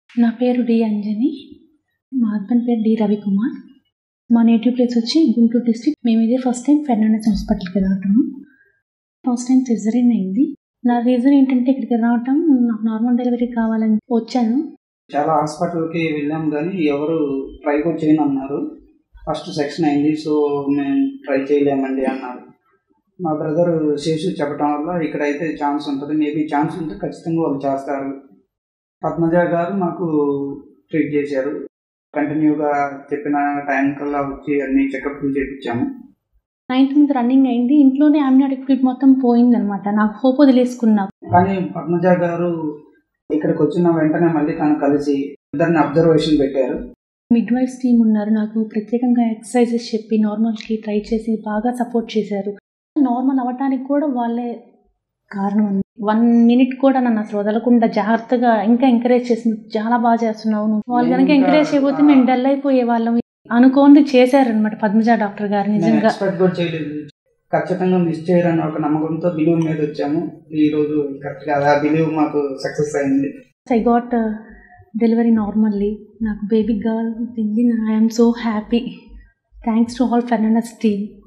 నా పేరు డి అంజని మా హస్బెండ్ పేరు డి రవికుమార్ మా నేటివ్ ప్లేస్ వచ్చి గుంటూరు డిస్ట్రిక్ట్ మేము ఇదే ఫస్ట్ టైం ఫెర్నాండస్ హాస్పిటల్కి రావటము ఫస్ట్ టైం సిజరీన్ అయింది నా రీజన్ ఏంటంటే ఇక్కడికి రావటం నాకు నార్మల్ డెలివరీ కావాలని వచ్చాను చాలా హాస్పిటల్కి వెళ్ళాం కానీ ఎవరు ట్రై కూడా చేయను అన్నారు ఫస్ట్ సెక్షన్ అయింది సో మేము ట్రై చేయలేమండి అన్నారు మా బ్రదర్ శేషు చెప్పడం వల్ల ఇక్కడైతే ఛాన్స్ ఉంటుంది మేబీ ఛాన్స్ ఉంటే ఖచ్చితంగా వాళ్ళు చేస్తారు పద్మజ గారు మాకు ట్రీట్ చేశారు కంటిన్యూగా చెప్పిన టైం కల్లా వచ్చి అన్ని చెకప్లు చేయించాము నైన్త్ మంత్ రన్నింగ్ అయింది ఇంట్లోనే అమ్నియాటిక్ ఫ్లూయిడ్ మొత్తం పోయిందనమాట నాకు హోప్ వదిలేసుకున్నా కానీ పద్మజ గారు ఇక్కడికి వచ్చిన వెంటనే మళ్ళీ తను కలిసి ఇద్దరిని అబ్జర్వేషన్ పెట్టారు మిడ్ వైఫ్ టీమ్ ఉన్నారు నాకు ప్రత్యేకంగా ఎక్సర్సైజెస్ చెప్పి నార్మల్కి ట్రై చేసి బాగా సపోర్ట్ చేశారు నార్మల్ అవ్వటానికి కూడా వాళ్ళే కారణం అండి వన్ మినిట్ కూడా నన్ను అసలు వదలకుండా జాగ్రత్తగా ఇంకా ఎంకరేజ్ చేసి చాలా బాగా చేస్తున్నావు నువ్వు వాళ్ళు కనుక నేను ఇంకా- ఎంకరేజ్ చేయకపోతే మేము డల్ అయిపోయే వాళ్ళం అనుకోండి చేశారనమాట పద్మజ డాక్టర్ గారు మేము నిజంగా ఎక్స్పెక్ట్ కూడా చేయలేదు ఖచ్చితంగా మిస్ చేయరని ఒక నమ్మకంతో బిలీవ్ మీద వచ్చాము ఈ రోజు కరెక్ట్గా ఆ బిలీవ్ మాకు సక్సెస్ అయింది ఐ గాట్ డెలివరీ నార్మల్లీ నాకు బేబీ గర్ల్ పుట్టింది I'm so happy thanks to all Fernandez team